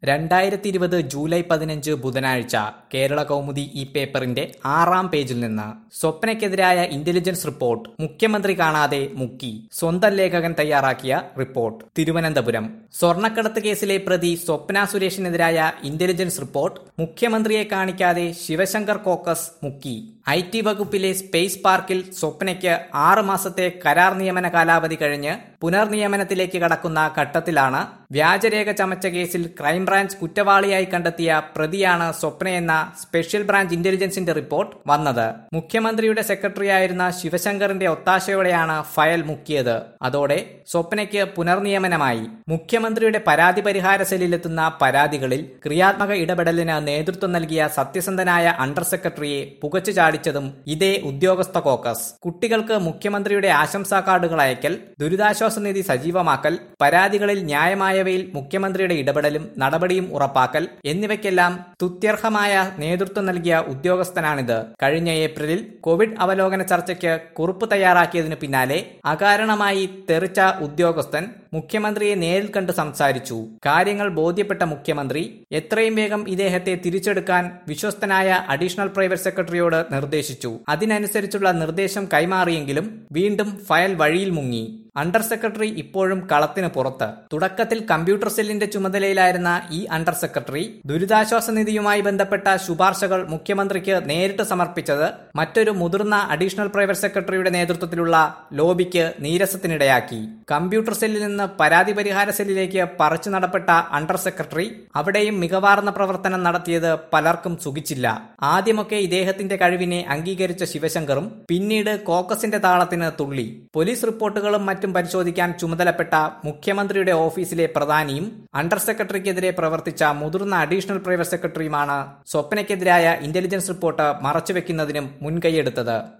രണ്ടായിരത്തി ഇരുപത് ജൂലൈ പതിനഞ്ച് ബുധനാഴ്ച കേരള കൗമുദി ഈ പേപ്പറിന്റെ ആറാം പേജിൽ നിന്ന് സ്വപ്നയ്ക്കെതിരായ ഇന്റലിജൻസ് റിപ്പോർട്ട് മുഖ്യമന്ത്രി കാണാതെ മുക്കി സ്വന്തം ലേഖകൻ തയ്യാറാക്കിയ റിപ്പോർട്ട് തിരുവനന്തപുരം സ്വർണ്ണക്കടത്ത് കേസിലെ പ്രതി സ്വപ്ന സുരേഷിനെതിരായ ഇന്റലിജൻസ് റിപ്പോർട്ട് മുഖ്യമന്ത്രിയെ കാണിക്കാതെ ശിവശങ്കർ കോക്കസ് മുക്കി ഐ ടി വകുപ്പിലെ സ്പേസ് പാർക്കിൽ സ്വപ്നയ്ക്ക് ആറ് മാസത്തെ കരാർ നിയമന കാലാവധി കഴിഞ്ഞ് പുനർനിയമനത്തിലേക്ക് കടക്കുന്ന ഘട്ടത്തിലാണ് വ്യാജരേഖ ചമച്ച കേസിൽ ക്രൈംബ്രാഞ്ച് കുറ്റവാളിയായി കണ്ടെത്തിയ പ്രതിയാണ് സ്വപ്നയെന്ന സ്പെഷ്യൽ ബ്രാഞ്ച് ഇന്റലിജൻസിന്റെ റിപ്പോർട്ട് വന്നത് മുഖ്യമന്ത്രിയുടെ സെക്രട്ടറിയായിരുന്ന ശിവശങ്കറിന്റെ ഒത്താശയോടെയാണ് ഫയൽ മുക്കിയത് അതോടെ സ്വപ്നയ്ക്ക് പുനർനിയമനമായി മുഖ്യമന്ത്രിയുടെ പരാതി പരിഹാര സെല്ലിലെത്തുന്ന പരാതികളിൽ ക്രിയാത്മക ഇടപെടലിന് നേതൃത്വം നൽകിയ സത്യസന്ധനായ അണ്ടർ സെക്രട്ടറിയെ പുകച്ചു ചാടിച്ചതും ഇതേ ഉദ്യോഗസ്ഥ കോക്കസ് കുട്ടികൾക്ക് മുഖ്യമന്ത്രിയുടെ ആശംസാ കാർഡുകൾ അയക്കൽ ദുരിതാശ്വാസ നിധി സജീവമാക്കൽ പരാതികളിൽ ന്യായമായവയിൽ മുഖ്യമന്ത്രിയുടെ ഇടപെടലും നടപടിയും ഉറപ്പാക്കൽ എന്നിവയ്ക്കെല്ലാം തുത്യർഹമായ നേതൃത്വം നൽകിയ ഉദ്യോഗസ്ഥനാണിത് കഴിഞ്ഞ ഏപ്രിലിൽ കോവിഡ് അവലോകന ചർച്ചയ്ക്ക് കുറിപ്പ് തയ്യാറാക്കിയതിനു പിന്നാലെ അകാരണമായി തെറിച്ച ഉദ്യോഗസ്ഥൻ മുഖ്യമന്ത്രിയെ നേരിൽ കണ്ട് സംസാരിച്ചു കാര്യങ്ങൾ ബോധ്യപ്പെട്ട മുഖ്യമന്ത്രി എത്രയും വേഗം ഇദ്ദേഹത്തെ തിരിച്ചെടുക്കാൻ വിശ്വസ്തനായ അഡീഷണൽ പ്രൈവറ്റ് സെക്രട്ടറിയോട് നിർദ്ദേശിച്ചു അതിനനുസരിച്ചുള്ള നിർദ്ദേശം കൈമാറിയെങ്കിലും വീണ്ടും ഫയൽ വഴിയിൽ മുങ്ങി അണ്ടർ സെക്രട്ടറി ഇപ്പോഴും കളത്തിന് പുറത്ത് തുടക്കത്തിൽ കമ്പ്യൂട്ടർ സെല്ലിന്റെ ചുമതലയിലായിരുന്ന ഈ അണ്ടർ സെക്രട്ടറി ദുരിതാശ്വാസ നിധിയുമായി ബന്ധപ്പെട്ട ശുപാർശകൾ മുഖ്യമന്ത്രിക്ക് നേരിട്ട് സമർപ്പിച്ചത് മറ്റൊരു മുതിർന്ന അഡീഷണൽ പ്രൈവറ്റ് സെക്രട്ടറിയുടെ നേതൃത്വത്തിലുള്ള ലോബിക്ക് നീരസത്തിനിടയാക്കി കമ്പ്യൂട്ടർ സെല്ലിൽ നിന്ന് പരാതി പരിഹാര സെല്ലിലേക്ക് പറിച്ചു നടപ്പെട്ട അണ്ടർ സെക്രട്ടറി അവിടെയും മികവാർന്ന പ്രവർത്തനം നടത്തിയത് പലർക്കും സുഖിച്ചില്ല ആദ്യമൊക്കെ ഇദ്ദേഹത്തിന്റെ കഴിവിനെ അംഗീകരിച്ച ശിവശങ്കറും പിന്നീട് കോക്കസിന്റെ താളത്തിന് തുള്ളി പോലീസ് റിപ്പോർട്ടുകളും മറ്റും പരിശോധിക്കാൻ ചുമതലപ്പെട്ട മുഖ്യമന്ത്രിയുടെ ഓഫീസിലെ പ്രധാനിയും അണ്ടർ സെക്രട്ടറിക്കെതിരെ പ്രവർത്തിച്ച മുതിർന്ന അഡീഷണൽ പ്രൈവറ്റ് സെക്രട്ടറിയുമാണ് സ്വപ്നയ്ക്കെതിരായ ഇന്റലിജൻസ് റിപ്പോർട്ട് മറച്ചുവെക്കുന്നതിനും മുൻകൈയെടുത്തത്